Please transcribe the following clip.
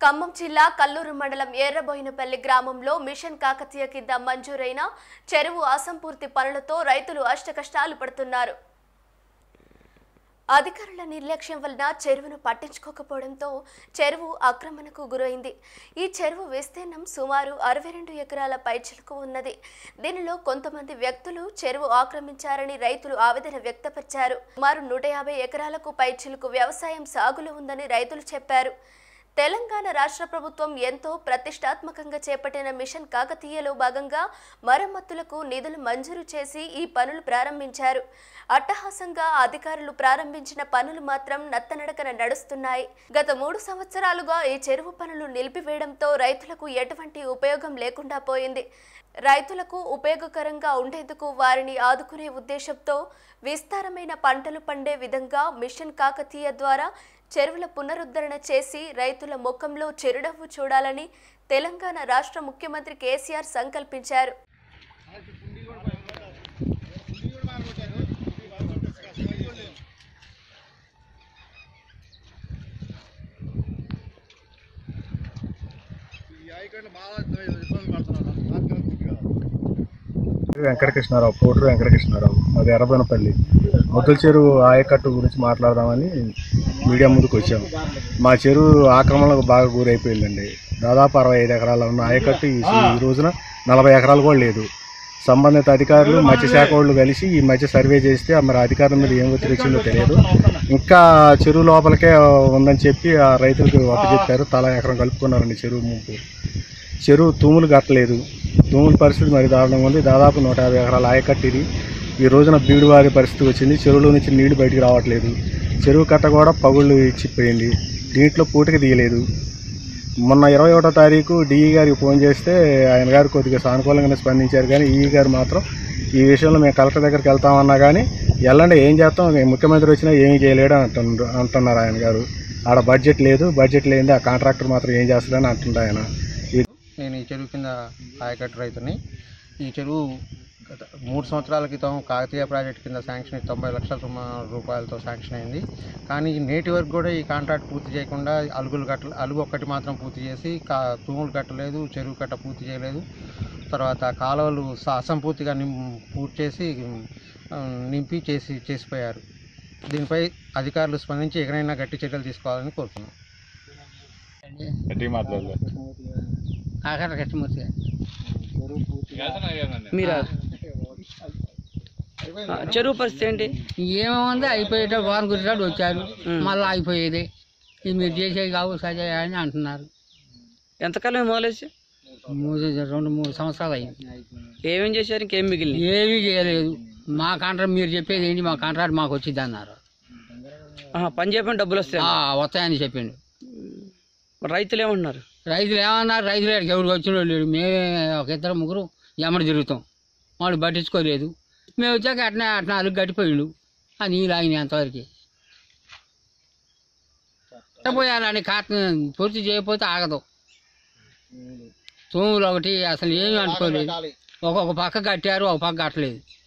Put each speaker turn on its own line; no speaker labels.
ఖమ్మం జిల్లా కల్లూరు మండలం ఎర్రబోయినపల్లి గ్రామంలో మిషన్ కాకతీయ కింద మంజూరైన చెరువు అసంపూర్తి పనులతో రైతులు అష్టకష్టాలు పడుతున్నారు అధికారుల నిర్లక్ష్యం వలన చెరువును పట్టించుకోకపోవడంతో చెరువు ఆక్రమణకు గురైంది ఈ చెరువు విస్తీర్ణం సుమారు అరవై రెండు ఎకరాల పైచిలకు ఉన్నది దీనిలో కొంతమంది వ్యక్తులు చెరువు ఆక్రమించారని రైతులు ఆవేదన వ్యక్తపరిచారు సుమారు నూట యాభై ఎకరాలకు పైచిలకు వ్యవసాయం సాగులో ఉందని రైతులు చెప్పారు తెలంగాణ రాష్ట్ర ప్రభుత్వం ఎంతో ప్రతిష్టాత్మకంగా చేపట్టిన మిషన్ కాకతీయలో భాగంగా మరమ్మతులకు నిధులు మంజూరు చేసి ఈ పనులు ప్రారంభించారు అట్టహాసంగా అధికారులు ప్రారంభించిన పనులు మాత్రం నత్తనడకన నడుస్తున్నాయి గత మూడు సంవత్సరాలుగా ఈ చెరువు పనులు నిలిపివేయడంతో రైతులకు ఎటువంటి ఉపయోగం లేకుండా పోయింది రైతులకు ఉపయోగకరంగా ఉండేందుకు వారిని ఆదుకునే ఉద్దేశంతో విస్తారమైన పంటలు పండే విధంగా మిషన్ కాకతీయ ద్వారా చెరువుల పునరుద్ధరణ చేసి రైతుల ముఖంలో చిరునవ్వు చూడాలని తెలంగాణ రాష్ట్ర ముఖ్యమంత్రి కేసీఆర్ సంకల్పించారు
వెంకటకృష్ణారావు కోటూరు వెంకటకృష్ణారావు అది ఎర్రబోనపల్లి ముద్దుల చెరువు ఆయకట్టు గురించి మాట్లాడదామని మీడియా ముందుకు వచ్చాము మా చెరువు ఆక్రమణకు బాగా గురైపోయిందండి దాదాపు అరవై ఐదు ఎకరాలు ఉన్న ఆయకట్టు ఈ ఈ రోజున నలభై ఎకరాలు కూడా లేదు సంబంధిత అధికారులు మత్స్యశాఖ వాళ్ళు కలిసి ఈ మధ్య సర్వే చేస్తే మరి అధికారుల మీద ఏం ఒత్తిడి వచ్చిందో తెలియదు ఇంకా చెరువు లోపలికే ఉందని చెప్పి ఆ రైతులకు చెప్పారు తల ఎకరం కలుపుకున్నారండి చెరువు ముంపు చెరువు తూములు కట్టలేదు తూముల పరిస్థితి మరి దారుణంగా ఉంది దాదాపు నూట యాభై ఎకరాల ఆయకట్టు ఇది ఈ రోజున బీడువారి పరిస్థితి వచ్చింది చెరువులో నుంచి నీళ్లు బయటికి రావట్లేదు చెరువు కట్ట కూడా పగుళ్ళు ఇచ్చిపోయింది దీంట్లో పూటకి తీయలేదు మొన్న ఇరవై ఒకటో తారీఖు డిఈ గారికి ఫోన్ చేస్తే ఆయన గారు కొద్దిగా సానుకూలంగానే స్పందించారు కానీ ఈ గారు మాత్రం ఈ విషయంలో మేము కలెక్టర్ దగ్గరికి వెళ్తామన్నా కానీ వెళ్ళండి ఏం చేస్తాం ముఖ్యమంత్రి వచ్చినా ఏమీ చేయలేడు అని అంటున్నారు అంటున్నారు ఆయన గారు ఆడ బడ్జెట్ లేదు బడ్జెట్ లేనిది ఆ కాంట్రాక్టర్ మాత్రం ఏం చేస్తాడని అంటుండే ఆయన ఈ
నేను ఈ చెరువు కింద ఆయకట్టు రైతుని ఈ చెరువు గత మూడు సంవత్సరాల క్రితం కాకతీయ ప్రాజెక్ట్ కింద శాంక్షన్ అయి తొంభై లక్షల సుమారు రూపాయలతో శాంక్షన్ అయింది కానీ నేటి వరకు కూడా ఈ కాంట్రాక్ట్ పూర్తి చేయకుండా అలుగులు కట్ట అలుగు ఒక్కటి మాత్రం పూర్తి చేసి కా తూములు కట్టలేదు చెరువు కట్ట పూర్తి చేయలేదు తర్వాత కాలువలు స- అసంపూర్తిగా నిం పూర్తి చేసి ఆ, నింపి చేసి చేసిపోయారు దీనిపై అధికారులు స్పందించి ఎక్కడైనా గట్టి చర్యలు తీసుకోవాలని కోరుతున్నాం
ఆఖరి కృష్ణమూర్తి
మీరా ఆ, చెరువు పరిస్థితి ఏంటి
ఏమేముంది అయిపోయేట వారం గురిసాడు వచ్చారు మళ్ళీ అయిపోయేది ఇది మీరు చేసేది కావు సరే అని అంటున్నారు
ఎంతకాలం మొదలేసి
మూడు రెండు మూడు సంవత్సరాలు అయింది
ఏమేం చేశారు ఇంకేం మిగిలింది
ఏమీ చేయలేదు మా కాంట్రాక్ట్ మీరు చెప్పేది ఏంటి మా కాంట్రాక్ట్ మాకు వచ్చింది అన్నారు
పని చేయకుండా డబ్బులు వస్తాయి
ఆ, వస్తాయని చెప్పిండు
మరి రైతులు ఏమంటున్నారు
రైతులు ఏమన్నారు రైతులు ఎక్కడికి ఎవరికి వచ్చిన లేడు మేమే ఒక ఇద్దరు ముగ్గురు ఎమ్మడి తిరుగుతాం వాళ్ళు పట్టించుకోలేదు మేము వచ్చాక అట్నే అట్లా అలుగు గట్టిపోయిండు ఆ నీళ్ళు ఆగినాయి అంతవరకు పోయాలని కాట పూర్తి చేయకపోతే ఆగదు తూములు ఒకటి అసలు ఏమీ అనుకోలేదు ఒక్కొక్క పక్క కట్టారు ఒక పక్క కట్టలేదు